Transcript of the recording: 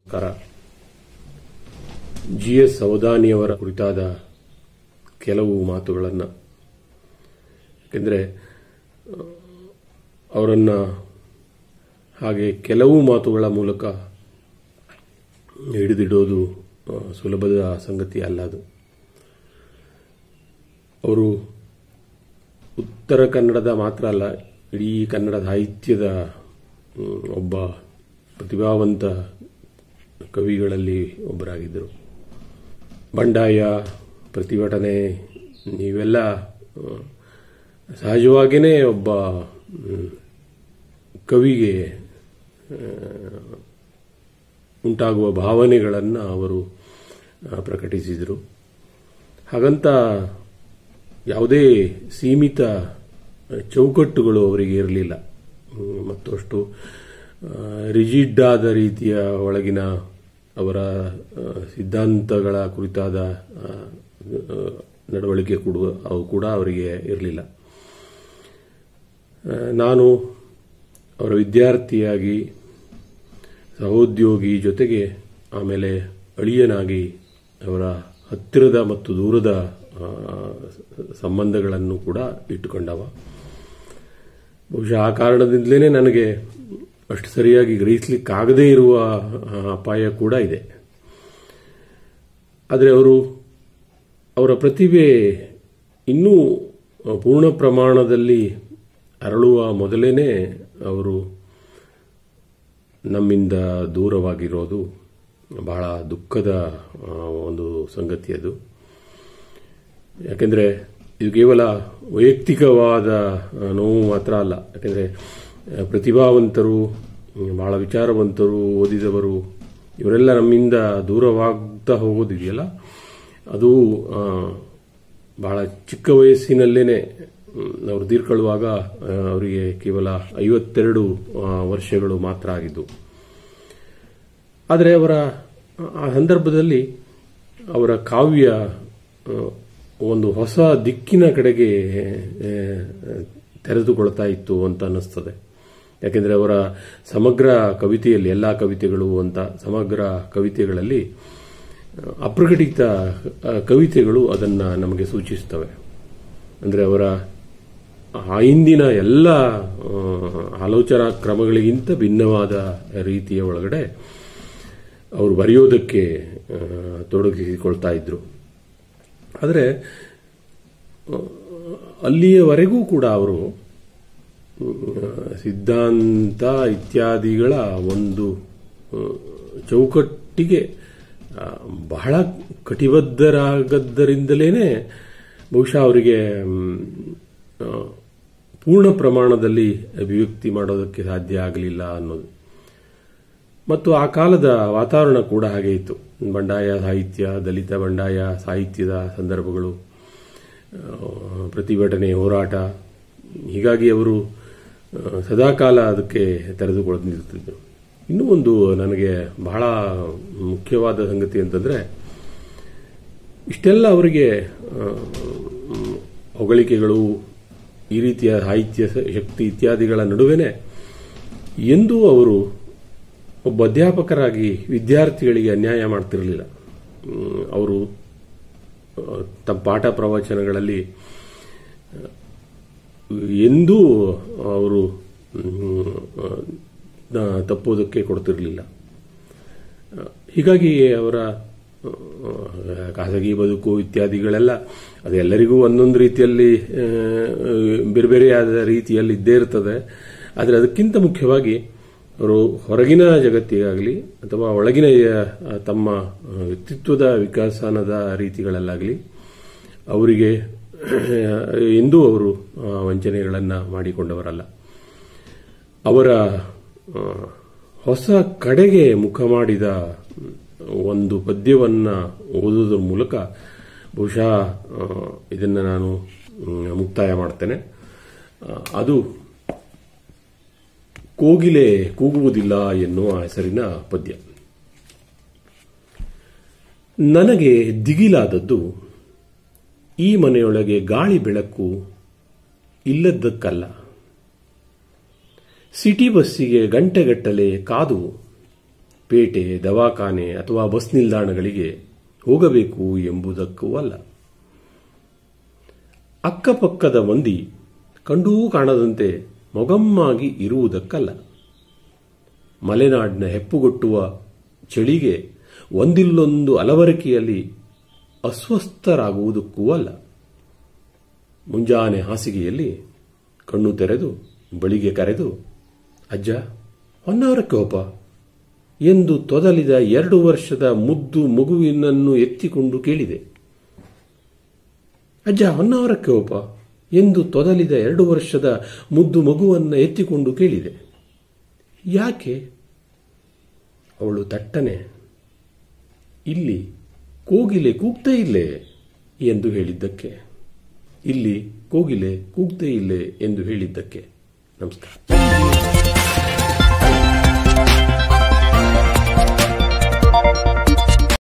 ನಮಸ್ಕಾರ G S ಅವಧಾನಿಯವರ ಕುರಿತಾದ ಕೆಲವು ಮಾತುಗಳನ್ನು ಯಾಕೆಂದರೆ ಅವರನ್ನು ಹಾಗೆ ಕೆಲವು ಮಾತುಗಳ ಮೂಲಕ ಹಿಡಿದಿಡೋದು ಆ, ಸುಲಭದ ಸಂಗತಿ ಅಲ್ಲ ಅದು ಅವರು ಉತ್ತರ ಕನ್ನಡದ ಮಾತ್ರ ಅಲ್ಲ ಇಡೀ ಕನ್ನಡ ಸಾಹಿತ್ಯದ ಮ್, ಒಬ್ಬ ಪ್ರತಿಭಾವಂತ ಕವಿಗಳಲ್ಲಿ ಒಬ್ಬರಾಗಿದ್ದರು ಬಂಡಾಯ ಪ್ರತಿಭಟನೆ ನೀವೆಲ್ಲ ಆ, ಸಹಜವಾಗಿಯೇ ಒಬ್ಬ ಮ್, ಕವಿಗೆ ಆ, ಉಂಟಾಗುವ ಭಾವನೆಗಳನ್ನು ಅವರು ಆ, ಪ್ರಕಟಿಸಿದರು ಹಾಗಂತ ಯಾವುದೇ ಸೀಮಿತ ಚೌಕಟ್ಟುಗಳು ಅವರಿಗೆ ಇರಲಿಲ್ಲ ಹ್ಮ್, ಮತ್ತು ಅಷ್ಟು ರಿಜಿಡ್ ಆದ ರೀತಿಯ ಒಳಗಿನ ಅವರ ಆ, ಸಿದ್ಧಾಂತಗಳ ಕುರಿತಾದ ಆ, ಆ, ನಡವಳಿಕೆ ಕೂಡ ಅವು ಕೂಡ ಅವರಿಗೆ ಇರಲಿಲ್ಲ ಆ, ನಾನು ಅವರ ವಿದ್ಯಾರ್ಥಿಯಾಗಿ ಸಹೋದ್ಯೋಗಿ ಜೊತೆಗೆ ಆಮೇಲೆ ಅಳಿಯನಾಗಿ ಅವರ ಹತ್ತಿರದ ಮತ್ತು ದೂರದ ಆ, ಸಂಬಂಧಗಳನ್ನು ಕೂಡ ಇಟ್ಟುಕೊಂಡವ ಬಹುಶಃ ಆ ಕಾರಣದಿಂದಲೇ ನನಗೆ ಅಷ್ಟು ಸರಿಯಾಗಿ ಗ್ರಹಿಸಲಿಕ್ಕಾಗದೇ ಇರುವ ಆ, ಅಪಾಯ ಕೂಡ ಇದೆ ಆದರೆ ಅವರು ಅವರ ಪ್ರತಿಭೆ ಇನ್ನೂ ಪೂರ್ಣ ಪ್ರಮಾಣದಲ್ಲಿ ಅರಳುವ ಮೊದಲೇನೆ ಅವರು ನಮ್ಮಿಂದ ದೂರವಾಗಿರೋದು ಬಹಳ ದುಃಖದ ಆ, ಒಂದು ಸಂಗತಿ ಅದು ಯಾಕೆಂದರೆ ಇದು ಕೇವಲ ವೈಯಕ್ತಿಕವಾದ ಆ, ನೋವು ಮಾತ್ರ ಅಲ್ಲ ಯಾಕೆಂದರೆ ಆ, ಪ್ರತಿಭಾವಂತರು ಹ್ಮ್, ಬಹಳ ವಿಚಾರವಂತರು ಓದಿದವರು ಇವರೆಲ್ಲ ನಮ್ಮಿಂದ ದೂರವಾಗ್ತಾ ಹೋಗೋದಿದೆಯಲ್ಲ ಅದು ಆ, ಬಹಳ ಚಿಕ್ಕ ವಯಸ್ಸಿನಲ್ಲೇನೆ ಹ್ಮ್, ಅವರು ತೀರ್ಕೊಳ್ಳುವಾಗ ಆ, ಅವರಿಗೆ ಕೇವಲ ಐವತ್ತೆರಡು ಆ, ವರ್ಷಗಳು ಮಾತ್ರ ಆಗಿದ್ದು ಆದರೆ ಅವರ ಆ ಸಂದರ್ಭದಲ್ಲಿ ಅವರ ಕಾವ್ಯ ಆ, ಒಂದು ಹೊಸ ದಿಕ್ಕಿನ ಕಡೆಗೆ ಆ, ತೆರೆದುಕೊಳ್ತಾ ಇತ್ತು ಅಂತ ಅನ್ನಿಸ್ತದೆ ಯಾಕೆಂದರೆ ಅವರ ಸಮಗ್ರ ಕವಿತೆಯಲ್ಲಿ ಎಲ್ಲ ಕವಿತೆಗಳು ಅಂತ ಸಮಗ್ರ ಕವಿತೆಗಳಲ್ಲಿ ಆ, ಅಪ್ರಕಟಿತ ಆ, ಕವಿತೆಗಳು ಅದನ್ನು ನಮಗೆ ಸೂಚಿಸ್ತವೆ ಅಂದರೆ ಅವರ ಆ ಹಿಂದಿನ ಎಲ್ಲ ಆ, ಆಲೋಚನಾ ಕ್ರಮಗಳಿಗಿಂತ ಭಿನ್ನವಾದ ರೀತಿಯ ಒಳಗಡೆ ಅವರು ಬರೆಯೋದಕ್ಕೆ ಆ, ತೊಡಗಿಸಿಕೊಳ್ತಾ ಇದ್ರು ಆದರೆ ಆ, ಅಲ್ಲಿಯವರೆಗೂ ಕೂಡ ಅವರು ಆ, ಸಿದ್ಧಾಂತ ಇತ್ಯಾದಿಗಳ ಒಂದು ಆ, ಚೌಕಟ್ಟಿಗೆ ಆ, ಬಹಳ ಕಟಿಬದ್ಧರಾಗದ್ದರಿಂದಲೇ ಬಹುಶಃ ಅವರಿಗೆ ಮ್, ಆ, ಪೂರ್ಣ ಪ್ರಮಾಣದಲ್ಲಿ ಅಭಿವ್ಯಕ್ತಿ ಮಾಡೋದಕ್ಕೆ ಸಾಧ್ಯ ಆಗಲಿಲ್ಲ ಅನ್ನೋದು ಮತ್ತು ಆ ಕಾಲದ ವಾತಾವರಣ ಕೂಡ ಹಾಗೆ ಇತ್ತು ಬಂಡಾಯ ಸಾಹಿತ್ಯ ದಲಿತ ಬಂಡಾಯ ಸಾಹಿತ್ಯದ ಸಂದರ್ಭಗಳು ಆ, ಪ್ರತಿಭಟನೆ ಹೋರಾಟ ಹೀಗಾಗಿ ಅವರು ಆ, ಸದಾಕಾಲ ಅದಕ್ಕೆ ತೆರೆದುಕೊಳ್ಳಲು ನಿಲ್ತಿದ್ದರು ಇನ್ನೂ ಒಂದು ನನಗೆ ಬಹಳ ಮುಖ್ಯವಾದ ಸಂಗತಿ ಅಂತಂದರೆ ಇಷ್ಟೆಲ್ಲ ಅವರಿಗೆ ಆ, ಮ್, ಹೊಗಳಿಕೆಗಳು ಈ ರೀತಿಯ ಸಾಹಿತ್ಯ ಶಕ್ತಿ ಇತ್ಯಾದಿಗಳ ನಡುವೆನೆ ಎಂದೂ ಅವರು ಒಬ್ಬ ಅಧ್ಯಾಪಕರಾಗಿ ವಿದ್ಯಾರ್ಥಿಗಳಿಗೆ ಅನ್ಯಾಯ ಮಾಡ್ತಿರಲಿಲ್ಲ ಮ್, ಅವರು ಆ, ತಮ್ಮ ಪಾಠ ಪ್ರವಚನಗಳಲ್ಲಿ ಆ, ಎಂದೂ ಅವರು ಮ್, ಆ, ನ- ತಪ್ಪೋದಕ್ಕೆ ಕೊಡ್ತಿರಲಿಲ್ಲ ಆ, ಹೀಗಾಗಿ ಅವರ ಆ, ಖಾಸಗಿ ಬದುಕು ಇತ್ಯಾದಿಗಳೆಲ್ಲ ಅದೆಲ್ಲರಿಗೂ ಒಂದೊಂದು ರೀತಿಯಲ್ಲಿ ಆ, ಬೇರೆ ಬೇರೆಯಾದ ರೀತಿಯಲ್ಲಿ ಇದ್ದೇ ಇರ್ತದೆ ಆದರೆ ಅದಕ್ಕಿಂತ ಮುಖ್ಯವಾಗಿ ಅವರು ಹೊರಗಿನ ಜಗತ್ತಿಗಾಗಲಿ ಅಥವಾ ಒಳಗಿನ ಆ, ತಮ್ಮ ಆ, ವ್ಯಕ್ತಿತ್ವದ ವಿಕಾಸನದ ರೀತಿಗಳಲ್ಲಾಗಲಿ ಅವರಿಗೆ ಎಂದೂ ಅವರು ಆ, ವಂಚನೆಗಳನ್ನು ಮಾಡಿಕೊಂಡವರಲ್ಲ ಅವರ ಆ, ಹೊಸ ಕಡೆಗೆ ಮುಖ ಮಾಡಿದ ಒಂದು ಪದ್ಯವನ್ನು ಓದುವುದರ ಮೂಲಕ ಬಹುಶಃ ಆ, ಇದನ್ನು ನಾನು ಮ್, ಮುಕ್ತಾಯ ಮಾಡ್ತೇನೆ ಆ, ಅದು ಕೋಗಿಲೆ ಕೂಗುವುದಿಲ್ಲ ಎನ್ನುವ ಹೆಸರಿನ ಪದ್ಯ ನನಗೆ ದಿಗಿಲಾದದ್ದು ಈ ಮನೆಯೊಳಗೆ ಗಾಳಿ ಬೆಳಕು ಇಲ್ಲದ್ದಕ್ಕಲ್ಲ ಸಿಟಿ ಬಸ್ಸಿಗೆ ಗಂಟೆಗಟ್ಟಲೆ ಕಾದು ಪೇಟೆ ದವಾಖಾನೆ ಅಥವಾ ಬಸ್ ನಿಲ್ದಾಣಗಳಿಗೆ ಹೋಗಬೇಕು ಎಂಬುದಕ್ಕೂ ಅಲ್ಲ ಅಕ್ಕಪಕ್ಕದ ಮಂದಿ ಕಂಡೂ ಕಾಣದಂತೆ ಮೊಗಮ್ಮಾಗಿ ಇರುವುದಕ್ಕಲ್ಲ ಮಲೆನಾಡಿನ ಹೆಪ್ಪುಗೊಟ್ಟುವ ಚಳಿಗೆ ಒಂದಿಲ್ಲೊಂದು ಅಲವರಿಕೆಯಲ್ಲಿ ಅಸ್ವಸ್ಥರಾಗುವುದಕ್ಕೂ ಅಲ್ಲ ಮುಂಜಾನೆ ಹಾಸಿಗೆಯಲ್ಲಿ ಕಣ್ಣು ತೆರೆದು ಬಳಿಗೆ ಕರೆದು ಅಜ್ಜ ಹೊನ್ನಾವರಕ್ಕೆ ಹೋಪ ಎಂದು ತೊದಲಿದ ಎರಡು ವರ್ಷದ ಮುದ್ದು ಮಗುವಿನನ್ನು ಎತ್ತಿಕೊಂಡು ಕೇಳಿದೆ ಅಜ್ಜ ಹೊನ್ನಾವರಕ್ಕೆ ಹೋಪ ಎಂದು ತೊದಲಿದ ಎರಡು ವರ್ಷದ ಮುದ್ದು ಮಗುವನ್ನು ಎತ್ತಿಕೊಂಡು ಕೇಳಿದೆ ಯಾಕೆ ಅವಳು ತಟ್ಟನೆ ಇಲ್ಲಿ ಕೋಗಿಲೆ ಕೂಗ್ತೇ ಇಲ್ಲೇ ಎಂದು ಹೇಳಿದ್ದಕ್ಕೆ ಇಲ್ಲಿ ಕೋಗಿಲೆ ಕೂಗ್ತೇ ಇಲ್ಲೇ ಎಂದು ಹೇಳಿದ್ದಕ್ಕೆ ನಮಸ್ಕಾರ